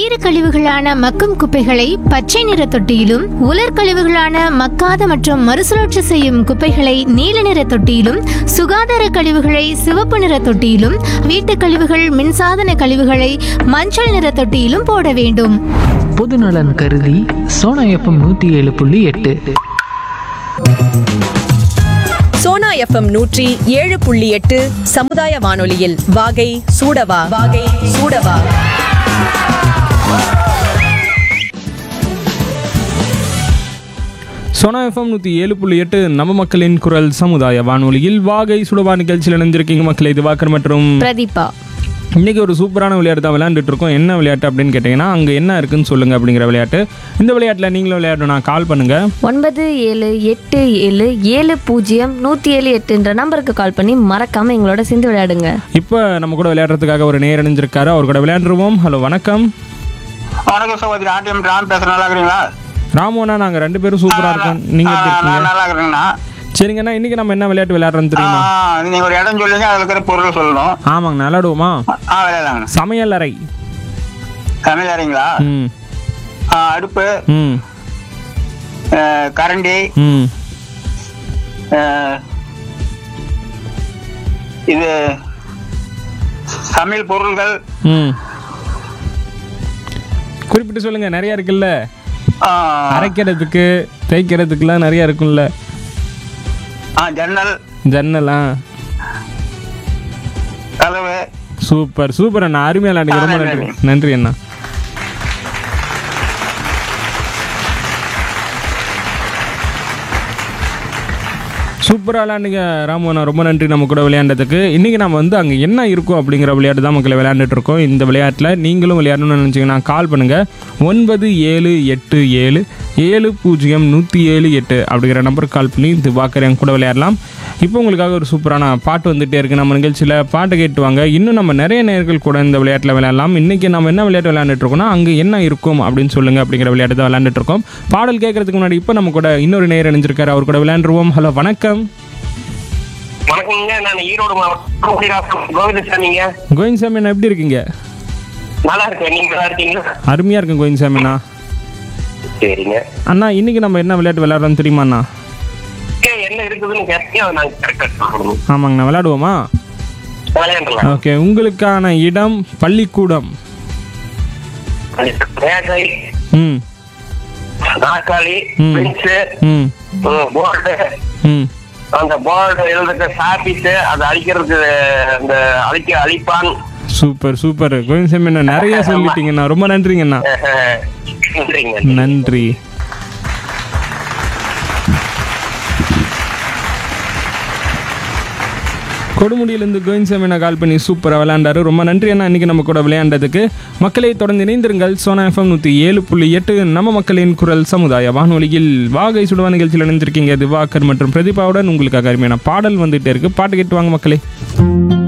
பயிறு கழிவுகளான மக்கும் குப்பைகளை பச்சை நிற தொட்டியிலும் உலர் கழிவுகளான மக்காத மற்றும் மறுசுழற்சி செய்யும் குப்பைகளை நீல நிற தொட்டியிலும் சுகாதார கழிவுகளை சிவப்பு நிற தொட்டியிலும் வீட்டுக் கழிவுகள் மின்சாதன கழிவுகளை மஞ்சள் நிற தொட்டியிலும் போட வேண்டும் பொதுநலன் கருதி சோனா எஃப்எம் நூற்றி ஏழு புள்ளி எட்டு சோனா எஃப்எம் நூற்றி ஏழு புள்ளி எட்டு சமுதாய வானொலியில் வாகை சூடவா வாகை சூடவா சோனா எஃப்எம் நூற்றி ஏழு புள்ளி எட்டு நம்ம மக்களின் குரல் சமுதாய வானொலியில் வாகை சுடவா நிகழ்ச்சியில் இணைஞ்சிருக்கீங்க மக்களை திவாகர் மற்றும் பிரதீபா இன்னைக்கு ஒரு சூப்பரான விளையாட்டு தான் விளையாண்டுட்டு இருக்கோம் என்ன விளையாட்டு அப்படின்னு கேட்டிங்கன்னா அங்கே என்ன இருக்குன்னு சொல்லுங்க அப்படிங்கிற விளையாட்டு இந்த விளையாட்டில் நீங்களும் விளையாடணும் கால் பண்ணுங்க ஒன்பது ஏழு எட்டு ஏழு ஏழு பூஜ்ஜியம் நூற்றி ஏழு எட்டுன்ற நம்பருக்கு கால் பண்ணி மறக்காம எங்களோட சேர்ந்து விளையாடுங்க இப்போ நம்ம கூட விளையாடுறதுக்காக ஒரு நேர் இணைஞ்சிருக்காரு அவர் கூட விளையாண்டுருவோம் ஹலோ வணக்கம் வணக்கம் சகோதரி ஆர்டிஎம் ராம் பேசுறேன் நல்லா இருக்கிறீங்களா ராமோனா நாங்கள் ரெண்டு பேரும் சூப்பராக இருக்கோம் நீங்கள் எப்படி ஆ, இருக்கீங்க நான் நல்லா இருக்கிறேங்கண்ணா சரிங்கண்ணா இன்னைக்கு நம்ம என்ன விளையாட்டு விளையாடுறோன்னு தெரியுமா ஆ, நீங்க ஒரு இடம் சொல்லுங்க அதுல இருக்கிற பொருள் சொல்லணும் ஆமாங்க விளையாடுவோமா ஆ விளையாடலாங்க சமையல் அறை சமையல் அறைங்களா ம் ஆ, அடுப்பு ம் ஆ, கரண்டி ம் ஆ, இது சமையல் பொருள்கள் ம் குறிப்பிட்டு சொல்லுங்க நிறைய இருக்குல்ல ஆ, அரைக்கிறதுக்கு தேய்க்கிறதுக்குலாம் நிறைய இருக்கும்ல ஆ, ஜன்னல் ஜன்னலா கதவு சூப்பர் சூப்பர் அண்ணா அருமையா விளையாடுங்க ரொம்ப ஆ, நன்றி நன்றி. நன்றி அண்ணா சூப்பராக விளையாண்டுங்க ராமண்ணா ரொம்ப நன்றி நம்ம கூட விளையாண்டதுக்கு இன்றைக்கி நம்ம வந்து அங்கே என்ன இருக்கும் அப்படிங்கிற விளையாட்டு தான் மக்களை விளையாண்டுட்டு இருக்கோம் இந்த விளையாட்டில் நீங்களும் விளையாடணும்னு நினச்சிங்கன்னா கால் பண்ணுங்கள் ஒன்பது ஏழு எட்டு ஏழு ஏழு பூஜ்ஜியம் நூற்றி ஏழு எட்டு அப்படிங்கிற நம்பருக்கு கால் பண்ணி திவாக்கர் என் கூட விளையாடலாம் இப்போ உங்களுக்காக ஒரு சூப்பரான பாட்டு வந்துட்டே இருக்கு நம்ம நிகழ்ச்சியில் பாட்டு கேட்டு வாங்க இன்னும் நம்ம நிறைய நேர்கள் கூட இந்த விளையாட்டில் விளையாடலாம் இன்றைக்கி நம்ம என்ன விளையாட்டு விளையாண்டுட்டு இருக்கோம்னா அங்கே என்ன இருக்கும் அப்படின்னு சொல்லுங்க அப்படிங்கிற விளையாட்டு தான் விளையாண்டுட்டு இருக்கோம் பாடல் கேட்கறதுக்கு முன்னாடி இப்போ நம்ம கூட இன்னொரு நேர் இணைஞ்சிருக்காரு அவர் கூட விளையாண்டுருவோம் ஹலோ வணக்கம் வணக்கங்க நான் ஈரோடு மாவட்டம் குடிராசம் கோவிந்தசாமிங்க கோவிந்த் சாமி எப்படி இருக்கீங்க நல்லா இருக்கேன் நீங்க நல்லா இருக்கீங்களா அருமையாக இருக்கும் கோவிந்த் சாமிண்ணா சரிங்க அண்ணா இன்னைக்கு நம்ம என்ன விளையாட்டு விளையாடுறோம் தெரியுமா அண்ணா ஏ, என்ன இருக்குதுன்னு கேட்டீங்க அதை நாங்க கரெக்டா சொல்லணும் ஆமாங்கண்ணா விளையாடுவோமா விளையாண்டலாம் ஓகே உங்களுக்கான இடம் பள்ளிக்கூடம் மேஜை ம் நாற்காலி ம். பெஞ்சு ம் போர்டு ம் அந்த போர்டு எழுதுற சாப்பிட்டு அதை அழிக்கிறதுக்கு அந்த அழிக்க அழிப்பான் சூப்பர் சூப்பர் கோவிந்த் சாமி அண்ணா நிறைய சொல்லிட்டீங்கண்ணா ரொம்ப நன்றிங்கண்ணா அஹ், நன்றிங்க நன்றி கொடுமுடியிலிருந்து கோவிந்த் சாமி அண்ணா கால் பண்ணி சூப்பராக விளையாண்டாரு ரொம்ப நன்றி அண்ணா இன்னைக்கு நம்ம கூட விளையாண்டதுக்கு மக்களை தொடர்ந்து இணைந்திருங்கள் சோனா எஃப்எம் நூற்றி ஏழு புள்ளி எட்டு நம்ம மக்களின் குரல் சமுதாய வானொலியில் வாகை சுடுவா நிகழ்ச்சியில் இணைந்திருக்கீங்க திவாகர் மற்றும் பிரதீபாவுடன் உங்களுக்காக அருமையான பாடல் வந்துட்டே இருக்கு பாட்டு கேட்டு வாங்க மக்களே